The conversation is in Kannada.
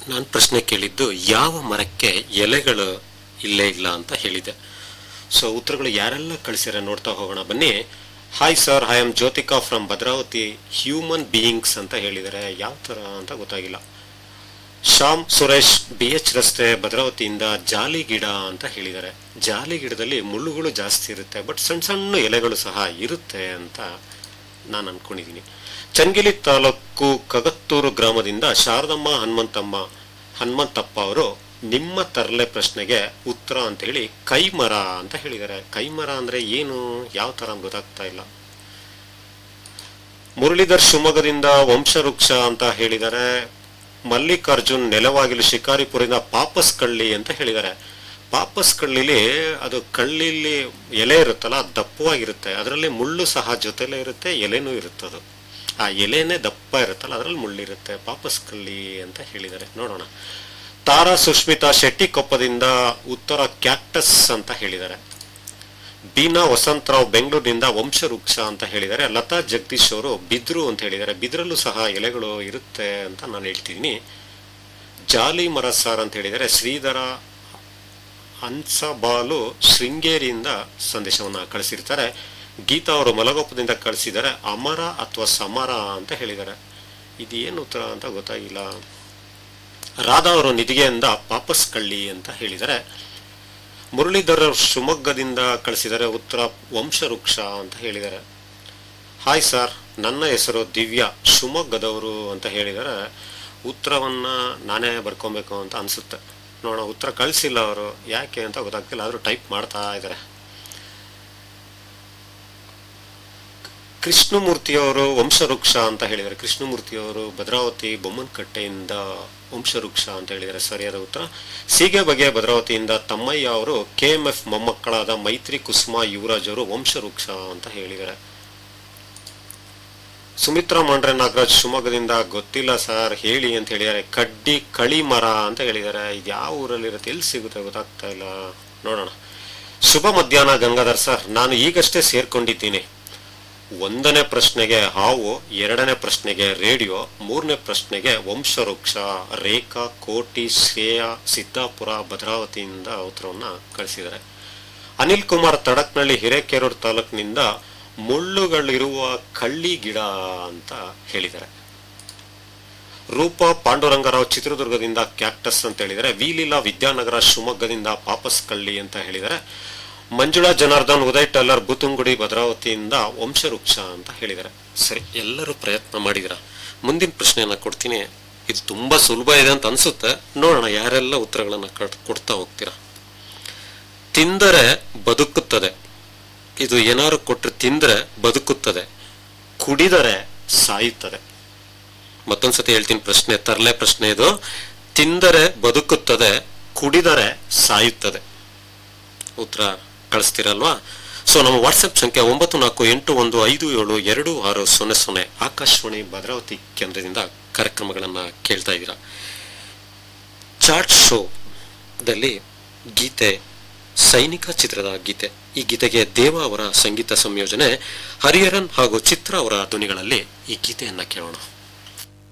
ನಾನು ಪ್ರಶ್ನೆ ಕೇಳಿದ್ದು ಯಾವ ಮರಕ್ಕೆ ಎಲೆಗಳು ಇಲ್ಲೇ ಇಲ್ಲ ಅಂತ ಹೇಳಿದೆ ಸೊ ಉತ್ತರಗಳು ಯಾರೆಲ್ಲ ಕಳಿಸಿರ ನೋಡ್ತಾ ಹೋಗೋಣ ಬನ್ನಿ hi sir I am Jyothika from Bhadravathi human beings ಅಂತ ಹೇಳಿದ್ದಾರೆ ಯಾವ ಥರ ಅಂತ ಗೊತ್ತಾಗಿಲ್ಲ ಶ್ಯಾಮ್ ಸುರೇಶ್ ಬಿ ಎಚ್ ರಸ್ತೆ ಭದ್ರಾವತಿಯಿಂದ ಜಾಲಿ ಗಿಡ ಅಂತ ಹೇಳಿದ್ದಾರೆ ಜಾಲಿ ಗಿಡದಲ್ಲಿ ಮುಳ್ಳುಗಳು ಜಾಸ್ತಿ ಇರುತ್ತೆ ಬಟ್ ಸಣ್ಣ ಸಣ್ಣ ಎಲೆಗಳು ಸಹ ಇರುತ್ತೆ ಅಂತ ನಾನು ಅನ್ಕೊಂಡಿದ್ದೀನಿ ಚನ್ನಗಿರಿ ತಾಲೂಕು ಕಗತ್ತೂರು ಗ್ರಾಮದಿಂದ ಶಾರದಮ್ಮ ಹನುಮಂತಮ್ಮ ಹನುಮಂತಪ್ಪ ಅವರು ನಿಮ್ಮ ತರಲೆ ಪ್ರಶ್ನೆಗೆ ಉತ್ತರ ಅಂತ ಹೇಳಿ ಕೈಮರ ಅಂತ ಹೇಳಿದ್ದಾರೆ ಕೈಮರ ಅಂದ್ರೆ ಏನು ಯಾವ ತರ ಅಂತ ಗೊತ್ತಾಗ್ತಾ ಇಲ್ಲ ಮುರಳೀಧರ್ ಶಿವಮೊಗ್ಗದಿಂದ ವಂಶವೃಕ್ಷ ಅಂತ ಹೇಳಿದ್ದಾರೆ ಮಲ್ಲಿಕಾರ್ಜುನ್ ನೆಲವಾಗಿಲು ಶಿಕಾರಿಪುರದಿಂದ ಪಾಪಸ್ ಕಳ್ಳಿ ಅಂತ ಹೇಳಿದ್ದಾರೆ ಪಾಪಸ್ ಕಳ್ಳಿಲಿ ಅದು ಕಳ್ಳಿಲಿ ಎಲೆ ಇರುತ್ತಲ್ಲ ಅದು ದಪ್ಪವಾಗಿರುತ್ತೆ ಅದರಲ್ಲಿ ಮುಳ್ಳು ಸಹ ಜೊತೆಲೇ ಇರುತ್ತೆ ಎಲೆನೂ ಇರುತ್ತದು ಆ ಎಲೆನೇ ದಪ್ಪ ಇರುತ್ತಲ್ಲ ಅದರಲ್ಲಿ ಮುಳ್ಳಿರುತ್ತೆ ಪಾಪಸ್ ಕಳ್ಳಿ ಅಂತ ಹೇಳಿದ್ದಾರೆ ನೋಡೋಣ ತಾರಾ ಸುಷ್ಮಿತಾ ಶೆಟ್ಟಿ ಕೊಪ್ಪದಿಂದ ಉತ್ತರ ಕ್ಯಾಕ್ಟಸ್ ಅಂತ ಹೇಳಿದ್ದಾರೆ ಬೀನಾ ವಸಂತರಾವ್ ಬೆಂಗಳೂರಿನಿಂದ ವಂಶವೃಕ್ಷ ಅಂತ ಹೇಳಿದ್ದಾರೆ ಲತಾ ಜಗದೀಶ್ ಅವರು ಬಿದ್ರು ಅಂತ ಹೇಳಿದ್ದಾರೆ ಬಿದ್ರಲ್ಲೂ ಸಹ ಎಲೆಗಳು ಇರುತ್ತೆ ಅಂತ ನಾನು ಹೇಳ್ತಿದ್ದೀನಿ ಜಾಲಿ ಮರ ಸಾರ್ ಅಂತ ಹೇಳಿದರೆ ಶ್ರೀಧರ ಹಂಸಬಾಲು ಶೃಂಗೇರಿಯಿಂದ ಸಂದೇಶವನ್ನು ಕಳಿಸಿರ್ತಾರೆ ಗೀತಾ ಅವರು ಮಲಗೋಪದಿಂದ ಕಳಿಸಿದ್ದಾರೆ ಅಮರ ಅಥವಾ ಸಮರ ಅಂತ ಹೇಳಿದ್ದಾರೆ ಇದೇನು ಉತ್ತರ ಅಂತ ಗೊತ್ತಾಗಿಲ್ಲ ರಾಧಾ ಅವರು ನಿಧಿಗೆಯಿಂದ ಪಾಪಸ್ ಕಳ್ಳಿ ಅಂತ ಹೇಳಿದ್ದಾರೆ ಮುರಳೀಧರ್ ಅವ್ರು ಶಿವಮೊಗ್ಗದಿಂದ ಕಳಿಸಿದರೆ ಉತ್ತರ ವಂಶವೃಕ್ಷ ಅಂತ ಹೇಳಿದ್ದಾರೆ ಹಾಯ್ ಸರ್ ನನ್ನ ಹೆಸರು ದಿವ್ಯಾ ಶಿವಮೊಗ್ಗದವರು ಅಂತ ಹೇಳಿದರೆ ಉತ್ತರವನ್ನ ನಾನೇ ಬರ್ಕೊಬೇಕು ಅಂತ ಅನಿಸುತ್ತೆ ನೋಡೋಣ ಉತ್ತರ ಕಳಿಸಿಲ್ಲ ಅವರು ಯಾಕೆ ಅಂತ ಗೊತ್ತಾಗ್ತಿಲ್ಲ ಆದರೂ ಟೈಪ್ ಮಾಡ್ತಾ ಇದ್ದಾರೆ ಕೃಷ್ಣಮೂರ್ತಿಯವರು ವಂಶವೃಕ್ಷ ಅಂತ ಹೇಳಿದ್ದಾರೆ ಕೃಷ್ಣಮೂರ್ತಿಯವರು ಭದ್ರಾವತಿ ಬೊಮ್ಮನಕಟ್ಟೆಯಿಂದ ವಂಶವೃಕ್ಷ ಅಂತ ಹೇಳಿದ್ದಾರೆ ಸರಿಯಾದ ಉತ್ತರ ಸೀಗೆ ಬಗೆ ಭದ್ರಾವತಿಯಿಂದ ತಮ್ಮಯ್ಯ ಅವರು ಕೆ ಎಂ ಎಫ್ ಮೊಮ್ಮಕ್ಕಳಾದ ಮೈತ್ರಿ ಕುಸುಮ ಯುವರಾಜ್ ಅವರು ವಂಶವೃಕ್ಷ ಅಂತ ಹೇಳಿದ್ದಾರೆ ಸುಮಿತ್ರಾ ಮಾಂಡ್ರೆ ನಾಗರಾಜ್ ಶಿವಮೊಗ್ಗದಿಂದ ಗೊತ್ತಿಲ್ಲ ಸರ್ ಹೇಳಿ ಅಂತ ಹೇಳಿದ್ದಾರೆ ಕಡ್ಡಿ ಕಳಿ ಮರ ಅಂತ ಹೇಳಿದ್ದಾರೆ ಇದು ಯಾವ ಊರಲ್ಲಿರುತ್ತೆ ಎಲ್ಲಿ ಸಿಗುತ್ತೆ ಗೊತ್ತಾಗ್ತಾ ಇಲ್ಲ ನೋಡೋಣ ಶುಭ ಮಧ್ಯಾಹ್ನ ಗಂಗಾಧರ್ ಸರ್ ನಾನು ಈಗಷ್ಟೇ ಸೇರ್ಕೊಂಡಿದ್ದೀನಿ ಒಂದನೇ ಪ್ರಶ್ನೆಗೆ ಹಾವು ಎರಡನೇ ಪ್ರಶ್ನೆಗೆ ರೇಡಿಯೋ ಮೂರನೇ ಪ್ರಶ್ನೆಗೆ ವಂಶವೃಕ್ಷ ರೇಖಾ ಕೋಟಿ ಶ್ರೇಯ ಸಿದ್ದಾಪುರ ಭದ್ರಾವತಿಯಿಂದ ಉತ್ತರವನ್ನ ಕಳಿಸಿದ್ದಾರೆ ಅನಿಲ್ ಕುಮಾರ್ ತಡಕ್ನಳ್ಳಿ ಹಿರೇಕೆರೂರು ತಾಲೂಕಿನಿಂದ ಮುಳ್ಳುಗಳಿರುವ ಕಳ್ಳಿ ಗಿಡ ಅಂತ ಹೇಳಿದ್ದಾರೆ ರೂಪ ಪಾಂಡುರಂಗರಾವ್ ಚಿತ್ರದುರ್ಗದಿಂದ ಕ್ಯಾಕ್ಟಸ್ ಅಂತ ಹೇಳಿದರೆ ವಿಲೀಲಾ ವಿದ್ಯಾನಗರ ಶಿವಮೊಗ್ಗದಿಂದ ಪಾಪಸ್ ಕಳ್ಳಿ ಅಂತ ಹೇಳಿದರೆ ಮಂಜುಳಾ ಜನಾರ್ದನ್ ಉದಯ್ ಟಲ್ಲರ್ ಬುತುಂಗುಡಿ ಭದ್ರಾವತಿಯಿಂದ ವಂಶವೃಕ್ಷ ಅಂತ ಹೇಳಿದ್ದಾರೆ ಸರಿ ಎಲ್ಲರೂ ಪ್ರಯತ್ನ ಮಾಡಿದಿರ ಮುಂದಿನ ಪ್ರಶ್ನೆಯನ್ನ ಕೊಡ್ತೀನಿ ಇದು ತುಂಬಾ ಸುಲಭ ಇದೆ ಅಂತ ಅನ್ಸುತ್ತೆ ನೋಡೋಣ ಯಾರೆಲ್ಲ ಉತ್ತರಗಳನ್ನ ಕಟ್- ಕೊಡ್ತಾ ಹೋಗ್ತೀರಾ ತಿಂದರೆ ಬದುಕುತ್ತದೆ ಇದು ಏನಾದ್ರು ಕೊಟ್ಟರೆ ತಿಂದ್ರೆ ಬದುಕುತ್ತದೆ ಕುಡಿದರೆ ಸಾಯುತ್ತದೆ ಮತ್ತೊಂದ್ಸತಿ ಹೇಳ್ತೀನಿ ಪ್ರಶ್ನೆ ತರಲೆ ಪ್ರಶ್ನೆ ಇದು ತಿಂದರೆ ಬದುಕುತ್ತದೆ ಕುಡಿದರೆ ಸಾಯುತ್ತದೆ ಉತ್ತರ ಕಳಿಸ್ತೀರಲ್ವಾ ಸೊ ನಮ್ಮ ವಾಟ್ಸಪ್ ಸಂಖ್ಯೆ ಒಂಬತ್ತು ನಾಲ್ಕು ಎಂಟು ಒಂದು ಐದು ಏಳು ಎರಡು ಆರು ಸೊನ್ನೆ ಸೊನ್ನೆ ಆಕಾಶವಾಣಿ ಭದ್ರಾವತಿ ಕೇಂದ್ರದಿಂದ ಕಾರ್ಯಕ್ರಮಗಳನ್ನು ಕೇಳ್ತಾ ಇದ್ದೀರಾ ಚಾರ್ಟ್ ಶೋದಲ್ಲಿ ಗೀತೆ ಸೈನಿಕ ಚಿತ್ರದ ಗೀತೆ ಈ ಗೀತೆಗೆ ದೇವ ಅವರ ಸಂಗೀತ ಸಂಯೋಜನೆ ಹರಿಹರನ್ ಹಾಗೂ ಚಿತ್ರ ಅವರ ಧ್ವನಿಗಳಲ್ಲಿ ಈ ಗೀತೆಯನ್ನ ಕೇಳೋಣ